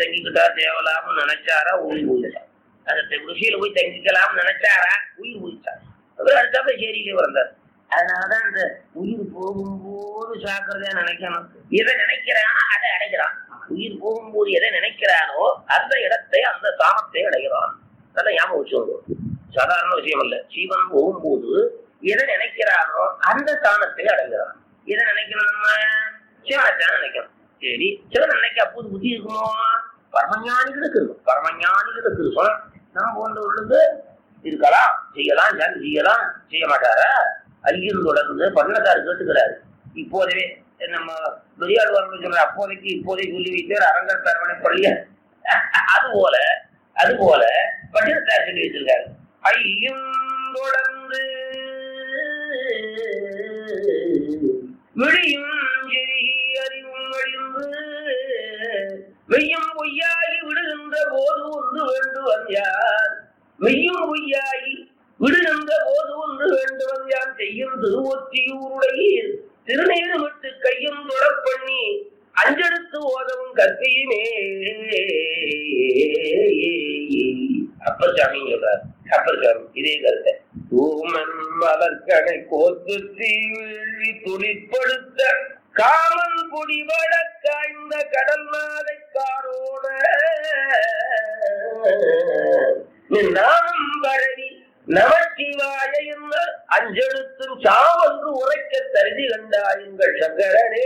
தங்கிக்கிட்டா தேவலாம்னு நினைச்சாரா உயிர் போயிட்டார் அந்த குடிசையில போய் தங்கிக்கலாம் நினைச்சாரா உயிர் போயிட்டார் அப்புறம் அடுத்தாப்புல சேரியிலே வந்தார் அதனாலதான் இந்த உயிர் போகும்போது ஜாக்கிரதையா நினைக்கணும் எதை நினைக்கிறானோ அதை அடைகிறான் உயிர் போகும்போது எதை நினைக்கிறானோ அந்த இடத்தை அந்த தாமத்தை அடைகிறான் அதான் ஞாபகம் வச்சுக்கோங்க சாதாரண விஷயம் இல்ல ஜீவன் போகும்போது எதை நினைக்கிறானோ அந்த ஸ்தானத்தை அடைகிறான் எதை நினைக்கணும் நம்ம சிவனைத்தான் நினைக்கணும் சரி சிவன் நினைக்க அப்போது புத்தி இருக்குமோ பரமஞானிகளுக்கு இருக்கும் பரமஞானிகளுக்கு இருக்கும் நம்ம போன்றவர்களுக்கு இருக்கலாம் செய்யலாம் ஜாதி செய்யலாம் செய்ய மாட்டாரா ஐயன் தொடர்ந்து பன்னதார் கேட்டுக்கிறாரு இப்போதே நம்ம பெரியார் வரணும் சொல்ற அப்போதைக்கு இப்போதைக்கு சொல்லி வைத்தார் அரங்கர் தரவணை பள்ளிய அது போல அது போல பட்டினத்தார் சொல்லி வச்சிருக்காரு ஐயும் தொடர்ந்து விழியும் செருகி அறிவும் அழிந்து மெய்யும் பொய்யாகி விடுகின்ற போது ஒன்று வேண்டுவன் யார் மெய்யும் பொய்யாகி விடுகின்ற போது ஒன்று வேண்டுவன் யார் செய்யும் திருவொத்தியூருடைய திருநீர் விட்டு கையும் தொடப்பண்ணி அஞ்செடுத்து ஓதவும் கற்கையுமே அப்பர் சாமி சொல்றார் அப்பர் சாமி இதே கருத்தை ஊமன் மலர்கனை கோத்து தீவி துளிப்படுத்த காமன் குடிபட காய்ந்த கடல் நாதை காரோட நானும் பரவி நமச்சிவாய என்ன அஞ்செழுத்தும் சாவன்று உரைக்க தருதி கண்டாயுங்கள் சங்கரனே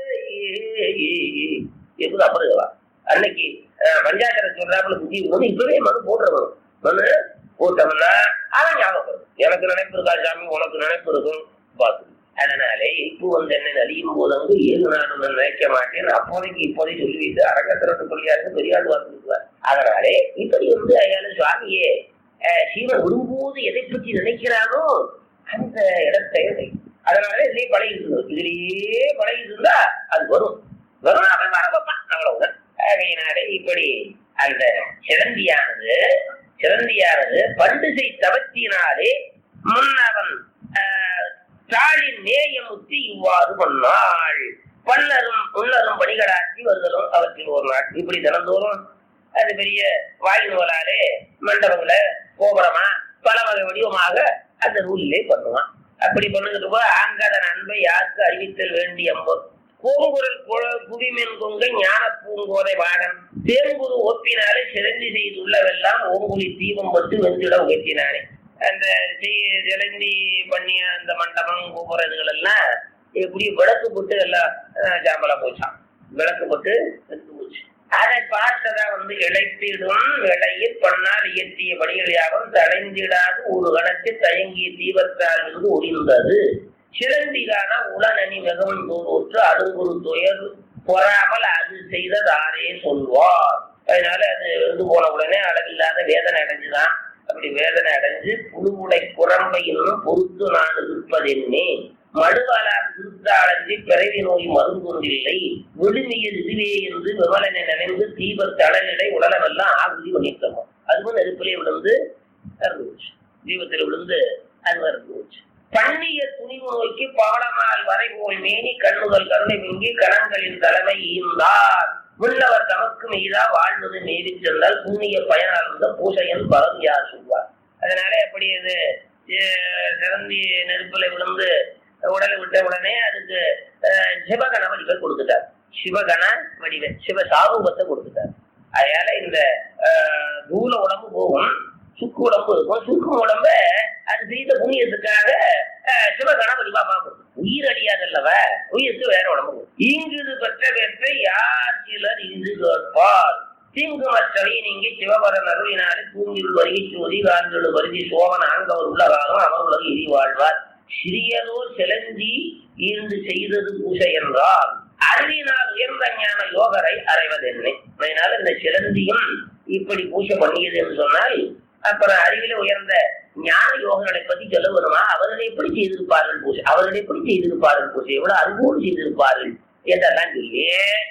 என்று அப்புறம் அன்னைக்கு பஞ்சாயத்துல சொல்றாப்புல புதிய போது இப்பவே மனு போடுறவன் மனு போட்டோம்னா அவன் ஞாபகம் வரும். எனக்கு நினைப்பு இருக்கா சாமி உனக்கு நினைப்பு இருக்கும் பார்த்து அதனாலே இப்போ வந்து என்ன அழியும் போது அங்கு ஏழு நாடு நான் நினைக்க மாட்டேன் அப்போதைக்கு இப்போதைக்கு சொல்லி வைத்து அரங்கத்திரட்டு சொல்லியாருக்கு பெரியாள் வாசிக்குவார் அதனாலே இப்படி வந்து அயால சுவாமியே அஹ், சீவன் விடும்போது எதை பற்றி நினைக்கிறானோ அந்த இடத்தை அடை. அதனால இதுலயே பழகிட்டு இருந்தோம் இதுலயே பழகிட்டு இருந்தா அது வரும் வரும் அவன் வர வைப்பான் அவ்வளவுதான் ஆகையினாலே இப்படி அந்த சிலந்தியானது சிலந்தியானது பண்டுசை தவத்தினாலே முன்னவன் ஆஹ், தாளின் நேயமுத்தி இவ்வாறு பண்ணாள் பன்னரும் முன்னரும் பணிகளாக்கி வருதலும் அவற்றில் ஒரு நாள் இப்படி தினந்தோறும் அது பெரிய வாயு நூலாலே மண்டபங்கள கோபுரமா பல வகை வடிவமாக அந்த நூலிலே பண்ணுவான் அப்படி பண்ணுகிற போது ஆங்கதன் அன்பை யாருக்கு அறிவித்தல் வேண்டிய கோங்குரல் குழ- குவிமென் கொங்கை ஞான பூங்கோதை வாகன் தேங்குரு ஒப்பினாலே சிறந்தி செய்துள்ளவெல்லாம் ஓங்குழி தீபம் பட்டு வெந்திட உயர்த்தினானே அந்த செய்- சிலந்தி பண்ணிய அந்த மண்டபம் கோபுரம் இதுகள் எல்லாம் இப்படி விளக்கு போட்டு எல்லாம் அஹ், ஜாம்பலா போச்சான் விளக்கு போட்டு எடுத்து போச்சு அதை பார்த்ததா வந்து இழைத்திடும் இழையில் பண்ணால் இயற்றிய பணிகளையாகவும் தடைந்திடாது ஒரு கணத்தில் தயங்கிய தீபத்தால் இருந்து ஒளிந்தது சிறந்திகான உளநனி மிகவும் தோற்று அருங்குரு துயர் பொறாமல் அது செய்ததாரே சொல்வார் அதனால அது இருந்து போன உடனே அளவில்லாத வேதனை அடைஞ்சுதான் அப்படி வேதனை அடைஞ்சு புழுவுடை குரம்பை இன்னும் பொறுத்து நான் இருப்பதென்னே மடுவாளால் திருத்தாளஞ்சி பிறவி நோய் மருந்தொன்றில்லை விழுமியது இதுவே என்று விமலனை நினைந்து தீப தளநிலை உடலமெல்லாம் ஆகுதி பண்ணிட்டோம் அதுவும் நெருப்பிலே விழுந்து இறந்து போச்சு தீபத்தில் விழுந்து அது இறந்து போச்சு பண்ணிய துணிவு நோய்க்கு பாலமால் வரை போல் மேனி கண்ணுகள் கருணை மிங்கி கணங்களின் தலைமை ஈந்தார் முன்னவர் தமக்கு மீதா வாழ்வது மேவி சென்றால் புண்ணிய பயனால் இருந்த பூசையன் பலம் யார் சொல்வார் அதனால எப்படி இது அஹ், சிறந்தி நெருப்புல விழுந்து உடலை விட்ட உடனே அதுக்கு அஹ், சிவகண வடிவல் கொடுத்துட்டார் சிவகண வடிவல் சிவ சாரூபத்தை கொடுத்துட்டார் அதனால இந்த அஹ், தூல உடம்பு போகும் சுக்கு உடம்பு இருக்கும் சுக்கு உடம்ப அது செய்த புண்ணியத்துக்காக அஹ், சிவகண வடிவா பார்க்கும் உயிர் அழியாதல்லவ உயிருக்கு வேற உடம்பு இங்குது பெற்ற பெற்ற யார் சிலர் இன்று கேட்பார் தீங்கு மற்றவை நீங்கி சிவபரன் அருளினாலே தூங்கில் வருகை சோதி காந்தோடு வருகை சோமன் ஆங்கவர் உள்ளகாலம் அவர் உலக இடி வாழ்வார் சிறியதோ சிலந்தி ஈண்டு செய்தது பூசை என்றால் அறிவினால் உயர்ந்த ஞான யோகரை அறைவதென்னை அதனால இந்த சிலந்தியும் இப்படி பூஜை பண்ணியது என்று சொன்னால் அப்புறம் அறிவில உயர்ந்த ஞான யோகங்களை பத்தி சொல்ல வேணுமா அவர்கள் எப்படி செய்திருப்பார்கள் பூஜை அவர்கள் எப்படி செய்திருப்பார்கள் பூஜை எவ்வளவு அறிவோடு செய்திருப்பார்கள் என்றெல்லாம் சொல்லி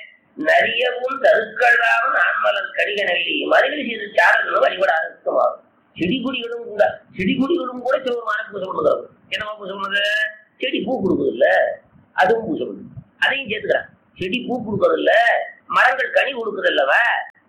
நரியவும் தருக்கழாவும் ஆண்மலர் கடிக நெல்லி மறுபடி செய்து சாரங்களும் வழிபட அர்த்தமாகும் செடி கொடிகளும் கூட செடி கொடிகளும் கூட சிவமான பூஜை பண்ணுறாங்க என்னமா பூஜை பண்ணுது செடி பூ கொடுக்குது இல்ல அதுவும் பூஜை பண்ணுது அதையும் சேர்த்துக்கிறான் செடி பூ கொடுக்கறது இல்ல மரங்கள் கனி கொடுக்குது இல்லவ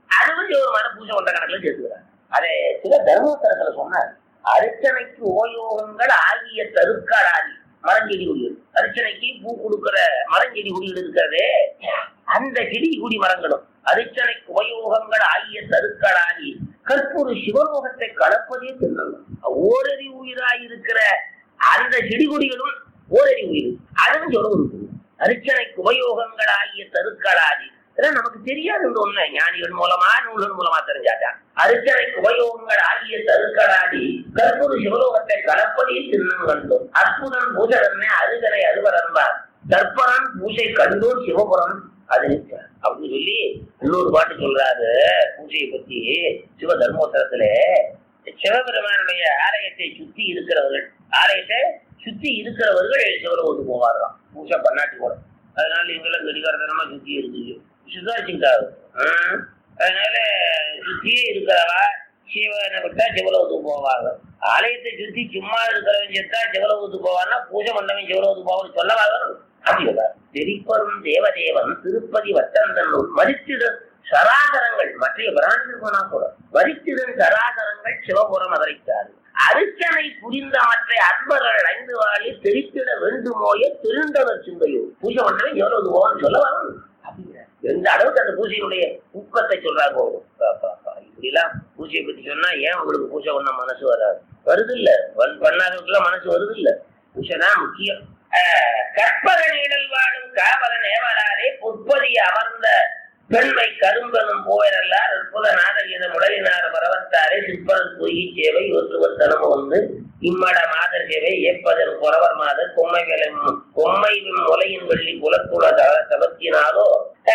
அவனும் சிவபெருமான பூஜை பண்ற கணக்குல சேர்த்துக்கிறான் அதை சில தர்மோத்தரத்துல சொன்னார் அர்ச்சனைக்கு உபயோகங்கள் ஆகிய தருக்காடாதி மரஞ்செடி குடிகள் அர்ச்சனைக்கு பூ கொடுக்கிற மரஞ்செடி குடிகள் இருக்கிறதே அந்த செடி குடி மரங்களும் அர்ச்சனைக்கு உபயோகங்கள் ஆகிய தருக்கடாதி கற்பூர சிவலோகத்தை கலப்பதே தின்னலாம் ஓரறி உயிராயிருக்கிற அந்த செடி கொடிகளும் ஓரறி உயிர் அதுவும் சொல்ல இருக்குது அர்ச்சனைக்கு உபயோகங்கள் ஆகிய தருக்கடாதி இதெல்லாம் நமக்கு தெரியாது இந்த ஒண்ணு ஞானிகள் மூலமா நூல்கள் மூலமா தெரிஞ்சாதான் அர்ச்சனைக்கு உபயோகங்கள் ஆகிய தருக்கடாதி கற்பூர சிவலோகத்தை கலப்பதில் தின்னம் கண்டோம் அற்புதன் பூஜரன்னே அருகனை அருவர் அன்பார் தற்பரன் பூஜை கண்டோம் சிவபுரம் அது அப்படின்னு சொல்லி இன்னொரு பாட்டு சொல்றாரு பூஜையை பத்தி சிவ தர்மோத்தரத்துல சிவபெருமானுடைய ஆலயத்தை சுத்தி இருக்கிறவர்கள் ஆலயத்தை சுத்தி இருக்கிறவர்கள் சிவலோகத்துக்கு போவாராம் பூஜை பண்ணாட்டி கூட அதனால எங்கெல்லாம் கடிகாரத்தனமா சுத்தி இருக்குது சுதாரிச்சுக்கிட்டாரு அதனால சுத்தியே இருக்கிறவா சிவனை விட்டா சிவலோகத்துக்கு போவாங்க ஆலயத்தை சுத்தி சும்மா இருக்கிறவன் செத்தா சிவலோகத்துக்கு போவான்னா பூஜை பண்ணவன் சிவலோகத்துக்கு போவான்னு சொல்லவாங்க அப்படி சொல்றார் தெரிப்பரும் தேவதேவன் திருப்பதி வட்டந்தன்னூர் மதித்திட சராசரங்கள் மற்ற பிராணிகள் போனா கூட மதித்திடன் சராசரங்கள் சிவபுரம் அதரைத்தார் அரிச்சனை புரிந்த மற்ற அன்பர்கள் ஐந்து வாழி தெரித்திட வேண்டுமோய திருண்டவர் சிந்தையோ பூஜை பண்ணவன் எவ்வளவு போவான்னு சொல்ல வரணும் எந்த அளவுக்கு அந்த பூஜையினுடைய ஊக்கத்தை சொல்றாங்க இப்படி எல்லாம் பூஜையை பத்தி சொன்னா ஏன் உங்களுக்கு பூஜை பண்ண மனசு வராது வருது இல்ல பண்ணாதவங்களுக்குலாம் மனசு வருது இல்ல பூஜை தான் முக்கியம் கற்பகனிடல் வாழும் காவலன் ஏவலாரே பொற்பதி அமர்ந்த பெண்மை கரும்பனும் போயரல்லார் அற்புத நாதகீத முடலினார் பரவத்தாரே சிற்பரன் பொய்கி சேவை ஒருவர் தனமு வந்து இம்மட மாதர் சேவை ஏற்பதன் புறவர் மாதர் கொம்மை விலை கொம்மை முலையின் வெள்ளி குலத்துள தவத்தினாலோ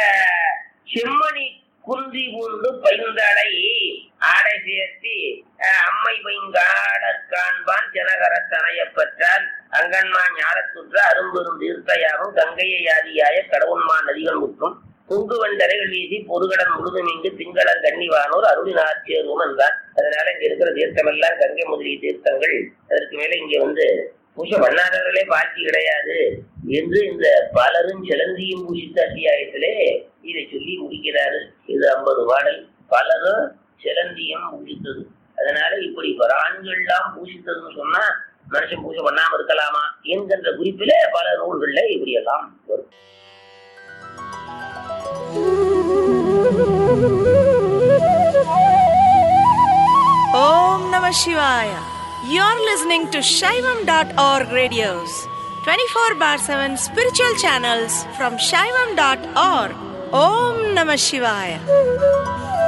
செம்மணி குந்தி பூண்டு பைந்தடை ஆடை சேர்த்தி அம்மை பைங்காடற் காண்பான் ஜனகரத்தனைய பெற்றால் அங்கன்மா ஞானத்துற்ற அரும்பெரும் தீர்த்தையாகும் கங்கையை ஆதியாய கடவுன்மா நதிகள் முற்றும் பொங்கு வண்டரைகள் வீசி பொதுகடன் முழுதும் இங்கு திங்களன் கன்னிவானோர் அருளினார் சேருவோம் என்றார் அதனால இங்க இருக்கிற தீர்த்தம் எல்லாம் கங்கை முதலிய தீர்த்தங்கள் அதற்கு மேல இங்க வந்து பூஜை பண்ணாதவர்களே பாக்கி கிடையாது என்று இந்த பலரும் சிலந்தியும் பூசித்த அத்தியாயத்திலே இதை சொல்லி முடிக்கிறாரு இது ஐம்பது பாடல் பலரும் சிலந்தியும் பூசித்தது அதனால இப்படி ஆண்கள்லாம் பூசித்ததுன்னு சொன்னா மனுஷன் பூஜை பண்ணாம இருக்கலாமா என்கின்ற குறிப்பில பல நூல்கள்ல இப்படி எல்லாம் வரும் Om Namah Shivaya. You're listening to Shaivam.org radios, 24 bar 7 spiritual channels from Shaivam.org. Om Namah Shivaya.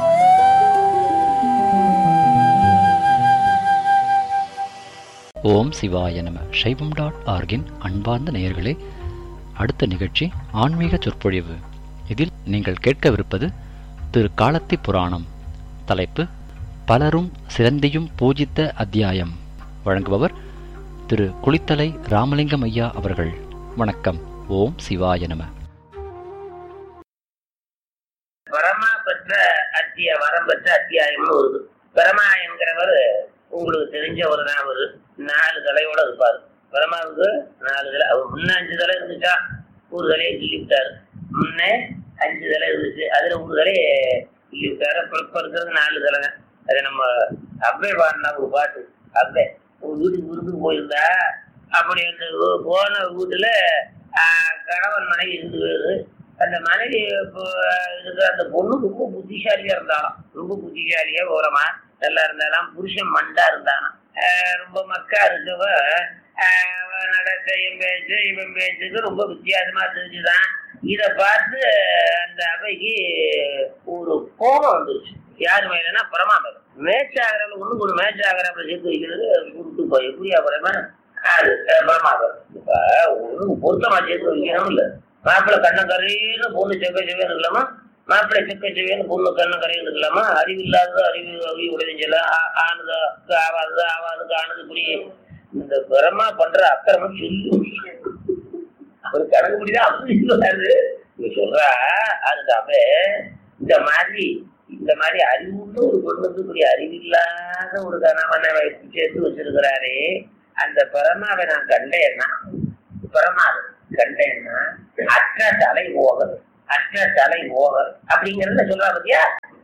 ஓம் சிவாய நம சைவம் டாட் ஆர்கின் அன்பார்ந்த நேயர்களே அடுத்த நிகழ்ச்சி ஆன்மீக சொற்பொழிவு இதில் நீங்கள் கேட்கவிருப்பது திரு காலத்தி புராணம் தலைப்பு பலரும் சிறந்தியும் பூஜித்த அத்தியாயம் வழங்குபவர் திரு குளித்தலை ராமலிங்கம் ஐயா அவர்கள் வணக்கம் ஓம் சிவாய நம பரமா பெற்ற அத்திய வரம் பெற்ற அத்தியாயம்னு வருது பரமா என்கிறவர் உங்களுக்கு தெரிஞ்சவர் தான் அவரு நாலு தலையோட இருப்பாரு பரமாவுக்கு நாலு தலை அவர் முன்ன அஞ்சு தலை இருந்துச்சா ஒரு தலையை கிள்ளி விட்டாரு முன்னே அஞ்சு தலை இருந்துச்சு அதுல ஒரு தலையை கிள்ளி விட்டாரு இப்ப இப்ப இருக்கிறது நாலு தலைங்க அது நம்ம அப்பே பாடினா ஒரு பாட்டு அப்பே ஒரு வீட்டுக்கு விருந்துக்கு போயிருந்தா அப்படி அந்த ஊ- போன வீட்டுல ஆஹ், கணவன் மனைவி இருந்து பேரு அந்த மனைவி இப்போ இருக்கிற அந்த பொண்ணு ரொம்ப புத்திசாலியா இருந்தாலும் ரொம்ப புத்திசாலியா ஓரமா நல்லா இருந்தாலும் புருஷன் மண்டா இருந்தானா ஆஹ் ரொம்ப மக்கா இருக்கவ ஆஹ் நடக்க இவன் பேச்சு இவன் பேச்சுக்கு ரொம்ப வித்தியாசமா தெரிஞ்சுதான் இத பார்த்து அந்த அவைக்கு ஒரு கோபம் வந்துருச்சு யாரு மேலன்னா பரமா மேல மேட்ச் ஆகிறவங்க ஒண்ணு ஒரு மேட்ச் ஆகிறப்ப சேர்த்து வைக்கிறது கொடுத்து போய் எப்படியா பரமா அது அஹ் பரமாபுரம் இப்ப ஒண்ணு பொருத்தமா சேர்த்து வைக்கணும் இல்ல மாப்பிள்ளை கண்ணக்கரைன்னு பொண்ணு செக்க செவ்வேன்னு இருக்கலாமா மாப்பிள்ளை செக்க செவ்வேன்னு பொண்ணு கண்ணக்கரைன்னு இருக்கலாமா அறிவு இல்லாதது அறிவு அறிவு உடைஞ்சலாம் ஆனது ஆவாதது ஆவாதது ஆனது இப்படி இந்த பிரமா பண்ற அக்கிரமம் சொல்லி ஒரு கணக்குப்படிதான் அப்படி சொல்லாது இவ சொல்றா அதுக்காக இந்த மாதிரி இந்த மாதிரி அறிவுள்ள ஒரு பொண்ணுக்கு இப்படி அறிவில்லாத ஒரு கணவனை வைத்து சேர்த்து வச்சிருக்கிறாரே அந்த பரமாவை நான் கண்டேன்னா பரமாவை கண்டேன்னா அற்ற தலை ஓகர் அற்ற தலை ஓகர் அப்படிங்கறத சொல்றா பத்தியா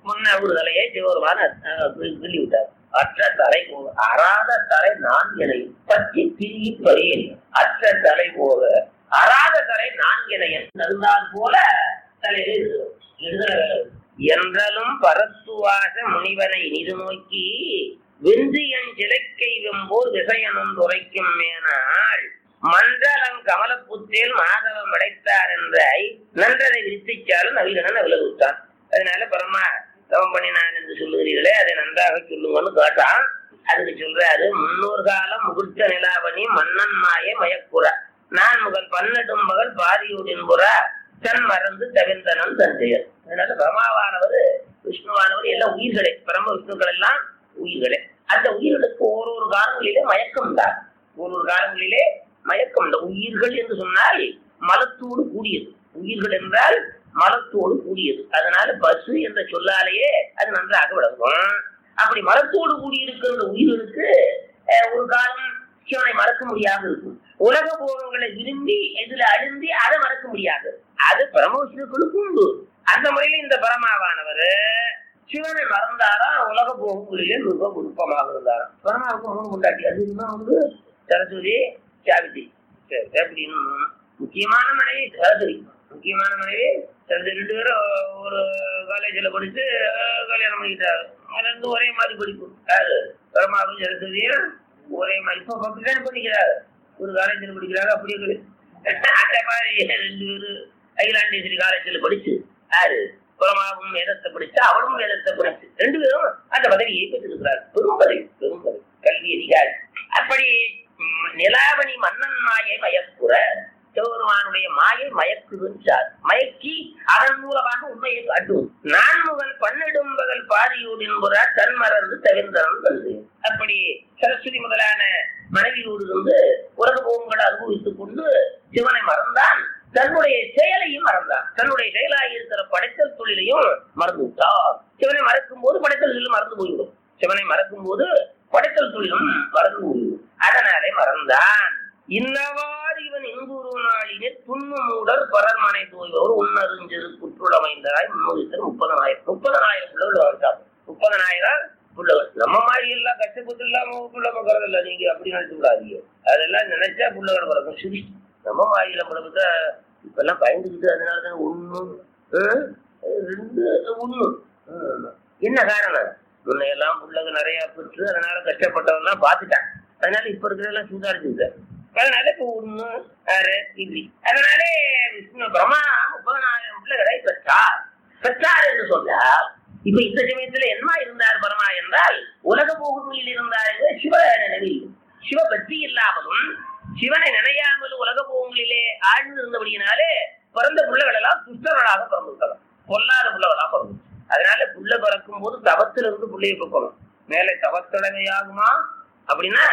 முன்ன ஒரு தலையை சிவருமான கிள்ளி விட்டார் அற்ற தலை போக அறாத தலை நான்கினை பற்றி பிரிகி பறியேன் அற்ற தலை போக அறாத தலை நான்கினை இருந்தால் போல தலையில எழுதுற என்றலும் பரத்துவாச முனிவனை நிது நோக்கி வெந்தியன் சிலைக்கை வெம்போர் திசையனும் துரைக்கும் மேனாள் மண்டலம் கமலப்புத்தேல் மாதவம் அடைத்தார் என்றாய் நன்றதை விரித்திச்சாலும் நவீனன் விலகுத்தான் அதனால பரமா தவம் பண்ணினான் என்று சொல்லுகிறீர்களே அதை நன்றாக சொல்லுங்கன்னு கேட்டான் அதுக்கு சொல்றாரு முன்னூறு காலம் முகுர்த்த நிலாவணி மன்னன் மாய மயக்குற நான் முதல் பன்னெடும் மகள் பாதியுடின்புற தன் மறந்து தவிர்ந்தனன் தந்தையர் அதனால பிரமாவானவர் விஷ்ணுவானவர் எல்லாம் உயிர்களே பிரம்ம விஷ்ணுக்கள் எல்லாம் உயிர்களே அந்த உயிர்களுக்கு ஓரொரு காலங்களிலே மயக்கம் தான் ஒரு ஒரு காலங்களிலே மயக்கம் இந்த உயிர்கள் என்று சொன்னால் மலத்தோடு கூடியது உயிர்கள் என்றால் மலத்தோடு கூடியது அதனால பசு என்ற சொல்லாலேயே அது நன்றாக விளங்கும் அப்படி மலத்தோடு கூடியிருக்கிற உயிர்களுக்கு அஹ், ஒரு காலம் சிவனை மறக்க முடியாம இருக்கும் உலக போகங்களை விரும்பி இதுல அழுந்தி அதை மறக்க முடியாது அது பரமவிஷ்ணுக்களுக்கு உண்டு அந்த முறையில இந்த பரமாவானவர் சிவனை மறந்தாரா உலக போகங்களிலே மிக விருப்பமாக இருந்தாராம் பரமாவுக்கு மூணு கொண்டாட்டி அது இன்னும் வந்து சரஸ்வதி சாவித்தி சரி, அப்படின்னு முக்கியமான மனைவி சரஸ்வதி முக்கியமான மனைவி சரஸ்வதி ரெண்டு பேரும் ஒரு காலேஜில் படிச்சு அஹ், கல்யாணம் பண்ணிக்கிட்டாரு அது ரெண்டும் ஒரே மாதிரி படிப்பு யாரு பரமாவும் சரஸ்வதியும் ஒரே மாதிரி இப்போ பப்ளிகான் பண்ணிக்கிறாரு ஒரு காலேஜில் படிக்கிறாங்க அப்படியே கிடையாது. அந்த மாதிரி ரெண்டு பேரும் அகிலாண்டேஸ்வரி காலேஜில் படிச்சு யாரு புறமாவும் வேதத்தை படிச்சு அவளும் வேதத்தை படிச்சு ரெண்டு பேரும் அந்த பதவியை பெற்றிருக்கிறார் பெரும் பதவி பெரும் பதவி கல்வி அதிகாரி அப்படி ம், நிலாவணி மன்னன் மாயை மயக்குற சிவபெருமானுடைய மாயை மயக்குகின்றார் மயக்கி அதன் மூலமாக உண்மையை காட்டும் நான்முகன் பன்னெடும்பகல் பாதியூடின்புற தன் மறந்து தவிர்ந்தவன் தந்து அப்படி சரஸ்வதி முதலான மனைவியோடு இருந்து உலக போகங்களை அனுபவித்துக் கொண்டு சிவனை மறந்தான் தன்னுடைய செயலையும் மறந்தான் தன்னுடைய செயலாக இருக்கிற படைத்தல் தொழிலையும் மறந்து விட்டார் சிவனை மறக்கும் போது படைத்தல் தொழிலும் மறந்து போய்விடும் சிவனை மறக்கும் போது படைத்தல் தொழிலும் மறந்து போய்விடும் அதனாலே மறந்தான் இன்னவாறு இவன் இன்புறு நாளிலே துண்ணு மூடர் பரர்மனை தூய்வர் உன்னறிஞ்சது குற்றுளமைந்தாய் முன்னூறு முப்பதனாயிரம் முப்பதனாயிரம் பிள்ளைகள் வாழ்த்தாங்க முப்பதனாயிரம் புள்ளவர் நம்ம மாதிரி எல்லாம் கஷ்டப்பட்டு இல்லாம புள்ள பிறகு இல்ல நீங்க அப்படி நினைச்சு விடாதீங்க அதெல்லாம் நினைச்சா புள்ளவர் பிறக்கும் சரி நம்ம மாதிரி பிறகு இப்ப எல்லாம் பயந்துக்கிட்டு அதனாலதான் ஒண்ணு ஆஹ், ரெண்டு ஒண்ணு ஆஹ். என்ன காரணம் முன்னையெல்லாம் புள்ளக நிறைய பெற்று அதனால கஷ்டப்பட்டவெல்லாம் பார்த்துட்டான் அதனால இப்ப இருக்கிறதெல்லாம் சுதாரிச்சுட்டார் அதனால இப்ப ஒண்ணு ஆறு இப்படி அதனாலே விஷ்ணு பிரம்மா முப்பதனாயிரம் பிள்ளைகளை பெற்றார் பெற்றார் என்று சொன்னார் இப்ப இந்த சமயத்துல என்ன இருந்தார் பரமா என்றால் உலக போகுமையில் இருந்தார் என்று சிவ நினைவில் சிவ பக்தி இல்லாமலும் சிவனை நினையாமல் உலக போகங்களிலே ஆழ்ந்து இருந்தபடியினாலே பிறந்த பிள்ளைகள் எல்லாம் துஷ்டர்களாக பிறந்துவிட்டனர் பொல்லாத பிள்ளைகளா பிறந்து அதனால புள்ள பிறக்கும் போது தவத்துல இருந்து பிள்ளையை பிறக்கணும் மேலே தவத்தடமையாகுமா அப்படின்னா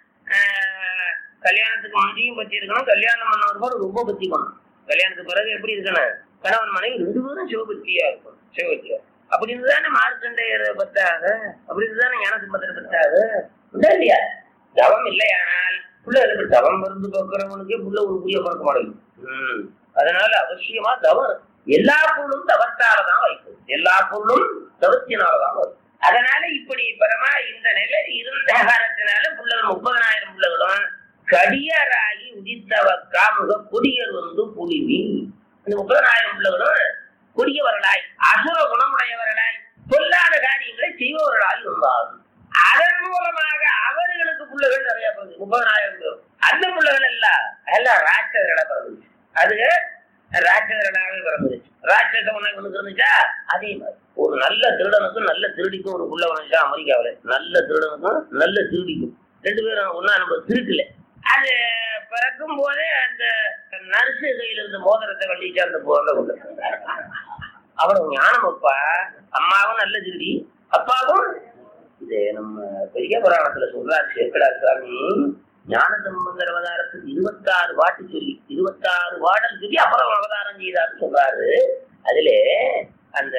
ஆஹ், கல்யாணத்துக்கு முந்தையும் பத்தி இருக்கணும் கல்யாணம் பண்ணவர் போது ரொம்ப பத்தி பண்ணணும் கல்யாணத்துக்கு பிறகு எப்படி இருக்கணும் கணவன் மனைவி ரெண்டு பேரும் சிவபக்தியா இருக்கணும் சிவபக்தியா அப்படி இருந்துதானே மார்க்கண்டையர் பத்தாக அப்படி இருந்துதானே ஞான சுமத்திர பத்தாக உண்டா இல்லையா தவம் இல்லையானால் பிள்ளைகளுக்கு தவம் மருந்து பார்க்கிறவனுக்கே புள்ள ஒரு புரிய பார்க்க மாட்டேங்குது உம். அதனால அவசியமா தவம் எல்லா பொருளும் தவத்தாலதான் வைக்கும் எல்லா பொருளும் தவத்தினாலதான் வரும் அதனால இப்படி பரமா இந்த நிலை இருந்த காலத்தினால புள்ளகள் முப்பதனாயிரம் பிள்ளைகளும் கடியராகி உதித்தவ காமுக கொடியர் வந்து புலிவி இந்த முப்பதனாயிரம் பிள்ளைகளும் கொடியவர்களாய் அசுர குணமுடையவர்களாய் பொல்லாத காரியங்களை செய்பவர்களாய் இருந்தார்கள் அதன் மூலமாக அவர்களுக்கு பிள்ளைகள் நிறைய பிறகு முப்பதனாயிரம் பேர் அந்த பிள்ளைகள் எல்லாம் எல்லாம் ராட்சதர்களா பிறந்துச்சு அது ராட்சதர்களாகவே பிறந்துச்சு ராட்சத உனக்கு இருந்துச்சா அதே மாதிரி ஒரு நல்ல திருடனுக்கும் நல்ல திருடிக்கும் ஒரு புள்ள வந்துச்சா அமெரிக்காவில நல்ல திருடனுக்கும் நல்ல திருடிக்கும் ரெண்டு பேரும் ஒன்னா நம்ம திருட்டுல அது பிறக்கும் போதே அந்த நர்ஸு கையில இருந்த மோதிரத்தை கழிச்சு அந்த போத கொண்டு அவனுக்கு ஞானம் அப்பா அம்மாவும் நல்ல திருடி அப்பாவும் இது நம்ம பெரிய புராணத்துல சொல்றாரு சேக்கடா சாமி ஞான சம்பந்தர் அவதாரத்துக்கு இருபத்தாறு பாட்டு சொல்லி இருபத்தாறு பாடல் சொல்லி அப்புறம் அவதாரம் செய்தார்னு சொல்றாரு அதுல அந்த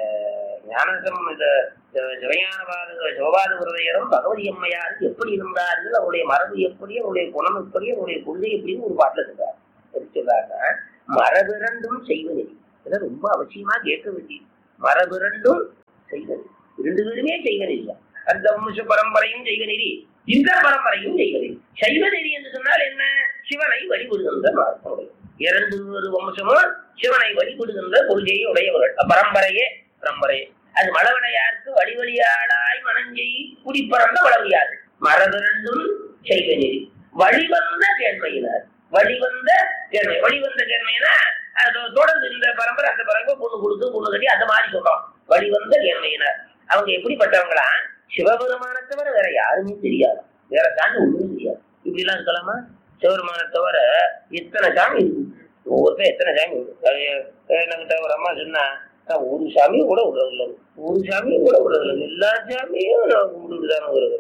ஞானசம் இந்த சிவஞானவாத சிவபாத விரதையரும் பகவதி அம்மையாருக்கு எப்படி இருந்தார்கள் அவருடைய மரபு எப்படி அவருடைய குணம் எப்படி அவருடைய கொள்கை எப்படின்னு ஒரு பாட்டுல சொல்றாரு எப்படி சொல்றாருன்னா மரபிரண்டும் செய்வதில்லை இதெல்லாம் ரொம்ப அவசியமா கேட்க வேண்டியது மரபிரண்டும் செய்க நெறி ரெண்டு பேருமே செய்க நெறி அந்த வம்ச பரம்பரையும் செய்க நெறி இந்த பரம்பரையும் செய்க நெறி சைவ நெறி என்று சொன்னால் என்ன சிவனை வழிபடுகின்ற மார்க்கம் இரண்டு ஒரு வம்சமும் சிவனை வழிபடுகின்ற கொள்கையை உடையவர்கள் பரம்பரையே பரம்பரையே அது மழவனையாருக்கு வழிவழியாடாய் மனஞ்செய் குடிப்பறந்த வளவியாது மரபிரண்டும் செய்க நெறி வழிவந்த கேள்மையினார் வழிவந்த கேள்மை வழிவந்த கேள்மைனா அது தொடர்ந்து இந்த பரம்பரை அந்த பரம்பரை பொண்ணு கொடுத்து பொண்ணு கட்டி அந்த மாதிரி சொல்றோம் வழிவந்த கேள்மையினார் அவங்க எப்படிப்பட்டவங்களா சிவபெருமான தவிர வேற யாருமே தெரியாது வேற சாமி ஒண்ணுமே தெரியாது இப்படி எல்லாம் இருக்கலாமா சிவபெருமான தவிர இத்தனை சாமி இருக்கு ஒவ்வொருத்தர் எத்தனை சாமி இருக்கு அது, என்கிட்ட ஒரு அம்மா சொன்னா நான் ஒரு சாமியும் கூட விடுறதில்லை ஒரு சாமியும் கூட விடுறதில்லை எல்லா சாமியும் நான் கும்பிட்டுதானே வருது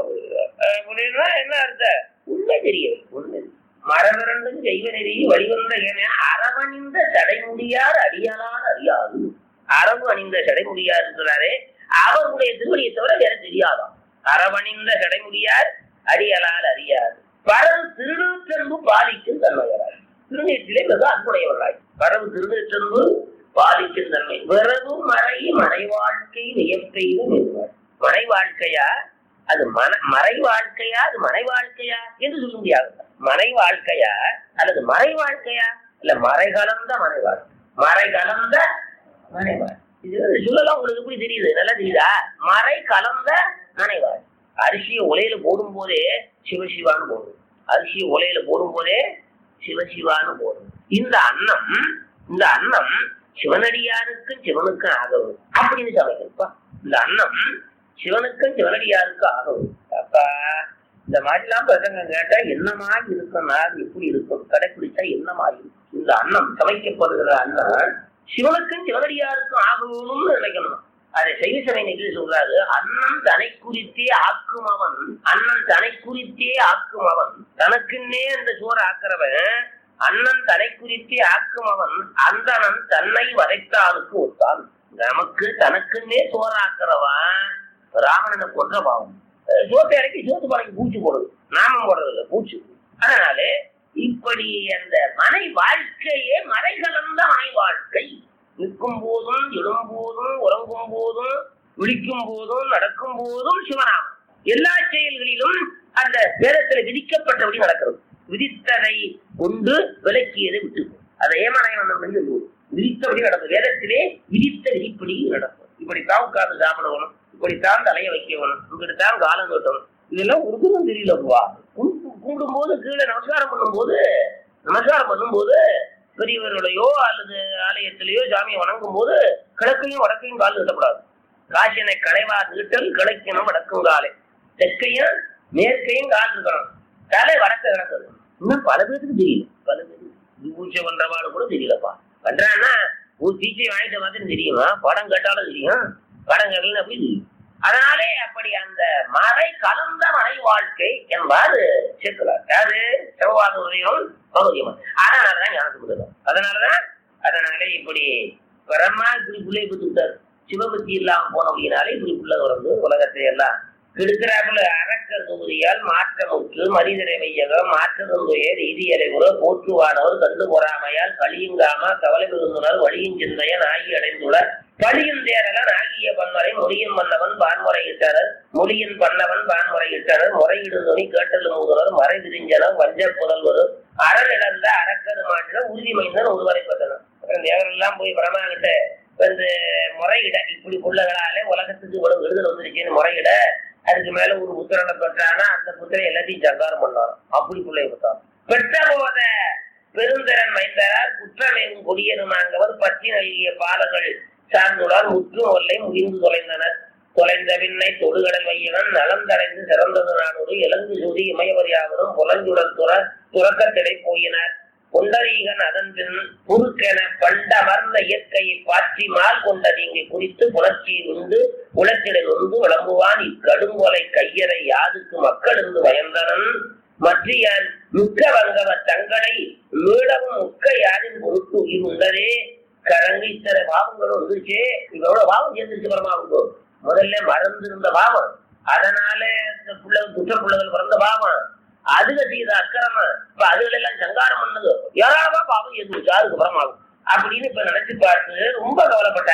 அப்படின்னா என்ன அர்த்தம் உண்மை தெரியும் உண்மை மரபிரண்டும் செய்வ நெறியை வழிவந்த ஏன அரவணிந்த சடைமுடியார் அடியாளார் அறியாது அரவு அணிந்த சடைமுடியார் இருக்கிறாரே அவருடைய திருவடியை தவிர வேற தெரியாதாம் அரவணிந்த சடைமுடியார் அடியலால் அறியாது பரவு திருநூற்றன்பு பாலிக்கும் தன்மையராய் திருநீற்றிலே வெகு அன்புடையவர்களாய் பரவு திருநூற்றன்பு பாலிக்கும் தன்மை விரவு மறை மறை வாழ்க்கை வியப்பெய்தும் என்பார் மறை வாழ்க்கையா அது மன மறை வாழ்க்கையா அது மனை வாழ்க்கையா என்று சொல்ல முடியாது மனை வாழ்க்கையா அல்லது மறை வாழ்க்கையா இல்ல மறை கலந்த மனை வாழ்க்கை மறை கலந்த மனை வாழ்க்கை இது சொல்லலாம் உங்களுக்கு எப்படி தெரியுது நல்லா தெரியுதா மறை கலந்த மனை வாழ்க்கை அரிசியை உலையில போடும் போதே சிவசிவான்னு போடும் அரிசியை உலையில போடும் போதே சிவசிவான்னு போடும் இந்த அன்னம் இந்த அன்னம் சிவனடியாருக்கும் சிவனுக்கும் ஆகவும் அப்படின்னு சமைக்கிறப்பா இந்த அன்னம் சிவனுக்கும் சிவனடியாருக்கும் ஆகவும் அப்பா இந்த மாதிரிலாம் பிரசங்க கேட்டா என்னமா இருக்கும் நாள் எப்படி இருக்கும் கடைபிடிச்சா என்னமா இருக்கும் இந்த அன்னம் சமைக்கப்படுகிற அன்னம் சிவனுக்கும் சிவனடியாருக்கும் ஆகணும்னு நினைக்கணும் அதை செய்தி சபை நிகழ்ச்சி சொல்றாரு அண்ணன் தனை குறித்தே ஆக்கும் அவன் அண்ணன் தனை குறித்தே ஆக்கும் அவன் தனக்குன்னே அந்த சோறு ஆக்குறவன் அண்ணன் தனை குறித்தே ஆக்கும் அவன் அந்தணன் தன்னை வதைத்தானுக்கு ஒத்தான் நமக்கு தனக்குன்னே சோறாக்குறவன் ராவணனை கொன்ற பாவம் அஹ் சோத்தை இறக்கி சோத்து பானைக்கு பூச்சி போடுது நாமம் போடுறது இல்ல பூச்சி அதனாலே இப்படி அந்த மனை வாழ்க்கையே மறை கலந்த மனை வாழ்க்கை நிற்கும் போதும் எழும் போதும் உறங்கும் போதும் விழிக்கும் போதும் நடக்கும் போதும் சிவநாமம் எல்லா செயல்களிலும் அந்த வேதத்துல விதிக்கப்பட்டபடி நடக்கிறது விதித்ததை கொண்டு விலக்கியதை விட்டு அதை ஏமாநாயகன் சொல்லுவோம் விதித்தபடி நடக்கும் வேதத்திலே விதித்த விதிப்படி நடக்கும் இப்படித்தான் உட்கார்ந்து சாப்பிடணும் இப்படித்தான் தலைய வைக்கணும் இப்படித்தான் காலம் கட்டணும் இதெல்லாம் உருதும் தெரியலப்பா கும்பிடும் போது கீழே நமஸ்காரம் பண்ணும்போது நமஸ்காரம் பண்ணும்போது பெரியவர்களையோ அல்லது ஆலயத்திலேயோ சாமியை வணங்கும் போது கிழக்கையும் வடக்கையும் கால் நீட்டப்படாது காசியனை களைவா நீட்டல் கிழக்கினும் வடக்கும் காலை தெற்கையும் மேற்கையும் கால் இருக்கணும் தலை வடக்க கிடக்குது இன்னும் பல பேருக்கு தெரியல பல பேருக்கு பூஜை பண்றவாடு கூட தெரியலப்பா பண்றான்னா ஒரு தீச்சை வாங்கிட்ட மாதிரி தெரியுமா படம் கேட்டாலும் தெரியும் படம் கேட்கல அப்படி தெரியும் அதனாலே அப்படி அந்த மறை கலந்த மறை வாழ்க்கை என்பாரு சேர்க்கிறார் யாரு சிவவாத உதயம் பகுதியம் அதனாலதான் ஞானத்துக்கு உதவும் அதனாலதான் அதனாலே இப்படி பரமா இப்படி பிள்ளை கொடுத்துட்டார் சிவபக்தி இல்லாம போனபடினாலே இப்படி பிள்ளை வந்து உலகத்தை எல்லாம் கெடுக்கிறாப்புல அரக்க தொகுதியால் மாற்றமுற்று மரிதரை வையகம் மாற்றதுந்துயர் இதியலைவுற போற்றுவானவர் கண்டு பொறாமையால் கலியுங்காம கவலை மிகுந்தனர் வழியின் சிந்தையன் ஆகி அடைந்துள்ளார் பழியின் தேரலன் ஆகிய பன்மறை மொழியின் மன்னவன் பான்முறையிட்டனர் மொழியின் பண்ணவன் பான்முறையிட்டனர் முறையிடு துணி கேட்டல் மூதனர் மறை விரிஞ்சனர் வஞ்ச புதல்வர் அறநிழந்த அரக்கரு மாட்டின உறுதிமைந்தன் ஒருவரைப்பட்டனர் தேவரெல்லாம் போய் பிரமாகிட்ட வந்து முறையிட இப்படி பிள்ளைகளாலே உலகத்துக்கு இவ்வளவு விடுதல் வந்துருச்சுன்னு முறையிட அதுக்கு மேல ஒரு புத்திரனை பெற்றானா அந்த புத்திரை எல்லாத்தையும் சங்காரம் பண்ணார் அப்படி பிள்ளை கொடுத்தார் பெற்ற போத பெருந்திறன் மைந்தரார் குற்றமேவும் கொடியனுமாங்கவர் பற்றி நல்கிய பாலங்கள் சார்ந்துள்ளார் முற்று ஒல்லை முயந்து தொலைந்தனர் தொலைந்த பின்னை தொடுகடல் வையவன் நலந்தடைந்து சிறந்தது நானூறு இலங்கு சூதி இமயவரியாவதும் புலஞ்சுடல் துற துறக்கத்திடை போயினர் கொண்டரீகன் அதன் பின் புதுக்கென பண்டமர்ந்த இயற்கையை பாற்றி மால் கொண்ட நீங்கி குறித்து புணர்ச்சி உண்டு உலக்கிடல் உண்டு விளம்புவான் இக்கடுங்கொலை கையறை யாதுக்கு மக்கள் இருந்து பயந்தனன் மற்றியான் மிக்க வங்கவ தங்களை மீளவும் முக்க யாரின் பொருட்டு உயிர் உண்டதே கரங்கு இத்தனை பாவங்களும் வந்துருச்சே இவ்வளவு பாவம் சேர்ந்துருச்சு பரமாவுக்கு முதல்ல மறந்து இருந்த பாவம் அதனால இந்த பிள்ளை குற்ற பிள்ளைகள் பிறந்த பாவம் அதுக செய்த அக்கிரம இப்ப அதுகள் எல்லாம் சங்காரம் பண்ணது ஏராளமா பாவம் எதுவும் யாருக்கு பரமாகும் அப்படின்னு இப்ப நினைச்சு பார்த்து ரொம்ப கவலைப்பட்டார்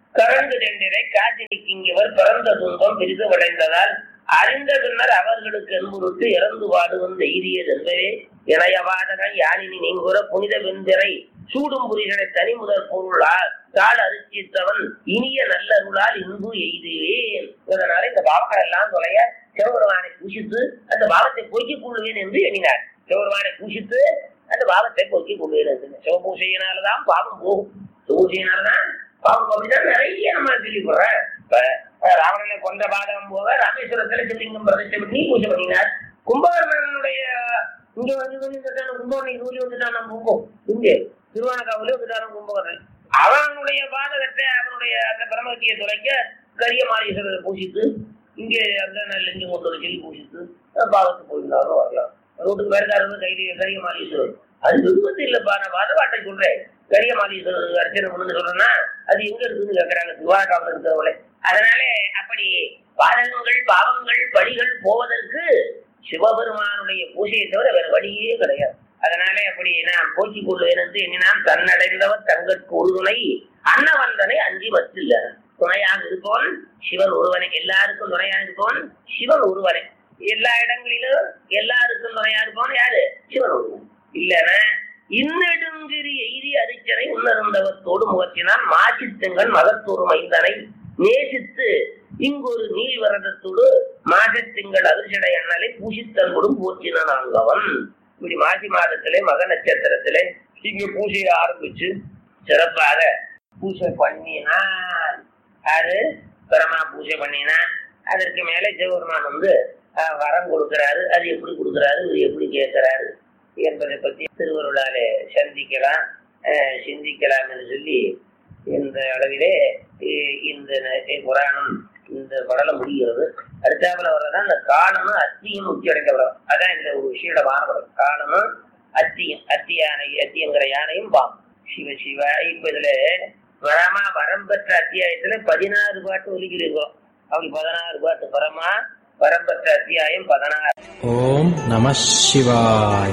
கரண்டு தெண்டிரை காத்திருக்கிங்கவர் பிறந்த துன்பம் பெரிது விளைந்ததால் அறிந்த பின்னர் அவர்களுக்கு என்புறுத்து இறந்து வாடுவன் தைரியது என்பதே இணையவாதகன் யானினி நீங்குற புனித வெந்திரை சூடும் புரிகளை தனி முதற் பொருளால் தாள் அரிசித்தவன் இனிய நல்லருளால் இன்பு எய்துவேன் இதனால இந்த பாவங்கள் எல்லாம் தொலைய சிவபெருமானை பூஷித்து அந்த பாவத்தை போக்கிக் கொள்வேன் என்று எண்ணினார் சிவபெருமானை பூஷித்து அந்த பாவத்தை போக்கிக் கொள்வேன் என்று சிவபூசையினாலதான் பாவம் போகும் சிவபூசையினாலதான் பாவம் அப்படிதான் நிறைய நம்ம கேள்விப்படுறேன் இப்ப அஹ், ராவணனை கொன்ற பாதகம் போக ராமேஸ்வரத்துல சிவலிங்கம் பிரதிஷ்டை பண்ணி பூஜை பண்ணினார் கும்பகர்ணனுடைய இங்க வந்து வந்து வந்துட்டான கும்பகர்ணன் நூலி வந்துட்டான் நம்ம கும்பம் இங்கே திருவானகாவிலே வந்துட்டான கும்பகர்ணன் அவனுடைய பாதகத்தை அவனுடைய அந்த பிரமத்தியை துளைக்க கரிய மாரீஸ்வரரை பூசித்து இங்கே அந்த நல்ல இங்கே கொண்டு வந்து சொல்லி பூசித்து அஹ், பாவத்தை போயிருந்தாலும் வரலாம் ரோட்டுக்கு வேறுக்காரங்க கையில கரிய மாரீஸ்வரர் அது விருப்பத்து இல்லப்பா நான் வாதவாட்டை சொல்றேன் கரிய மாரீஸ்வரர் அர்ச்சனை பண்ணுன்னு சொல்றேன்னா அது எங்க இருக்குன்னு கேட்கறாங்க திருவாரூர் இருக்கிறவங்களே அதனால அப்படி பாதகங்கள் பாவங்கள் படிகள் போவதற்கு சிவபெருமானுடைய பூஜையை தவிர வேற வழியே கிடையாது அதனாலே அப்படி நான் போக்கிக் கொள்வேன் என்று எண்ணினான் தன்னடைந்தவர் தங்கற்கு உறுதுணை அன்னவந்தனை அஞ்சி மத்தில்ல துணையாக இருப்பவன் சிவன் ஒருவனை எல்லாருக்கும் துணையாக இருப்பவன் சிவன் ஒருவனை எல்லா இடங்களிலும் எல்லாருக்கும் துணையா இருப்பவன் யாரு சிவன் ஒருவன் இல்லன இன்னெடுங்கிரி எய்தி அரிச்சனை உணர்ந்தவத்தோடு முகத்தினால் மாசித்தங்கள் மகத்தோறு மைந்தனை நேசித்து இங்கொரு நீள் வரதத்தோடு மாசத்திங்கள் அதிர்ச்சடை அண்ணலை பூசித்தன்படும் போற்றினான் அங்கவன் இப்படி மாசி மாதத்திலே மக நட்சத்திரத்திலே இங்க பூஜையை ஆரம்பிச்சு சிறப்பாக பூஜை பண்ணினான் யாரு பிரமா பூஜை பண்ணினான் அதற்கு மேலே சிவபெருமான் வந்து அஹ், வரம் கொடுக்கிறாரு அது எப்படி கொடுக்கிறாரு இது எப்படி கேட்கிறாரு என்பதை பற்றி திருவருளாலே சந்திக்கலாம் அஹ், சிந்திக்கலாம் என்று சொல்லி இந்த அளவிலே இ- இந்த ந- புராணம் இந்த படலம் முடிகிறது அடுத்தாப்புல வர்றதான் இந்த காலமும் அத்தியும் முக்கிய அடைந்த படம் அதான் இந்த ஒரு விஷயமான படம் காலமும் அத்தியும் அத்தி யானை அத்தியங்கிற யானையும் பாம்பு சிவ சிவ இப்ப இதுல வரமா வரம் பெற்ற அத்தியாயத்துல பதினாறு பாட்டு ஒலிக்கிறோம் அப்படி பதினாறு பாட்டு வரமா வரம் பெற்ற அத்தியாயம் பதினாறு ஓம் நம சிவாய்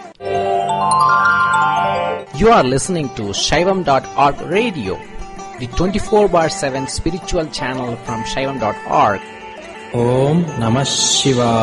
You are listening to Shaivam.org radio, the 24 bar 7 spiritual channel from Shaivam.org. Om Namah Shivaya.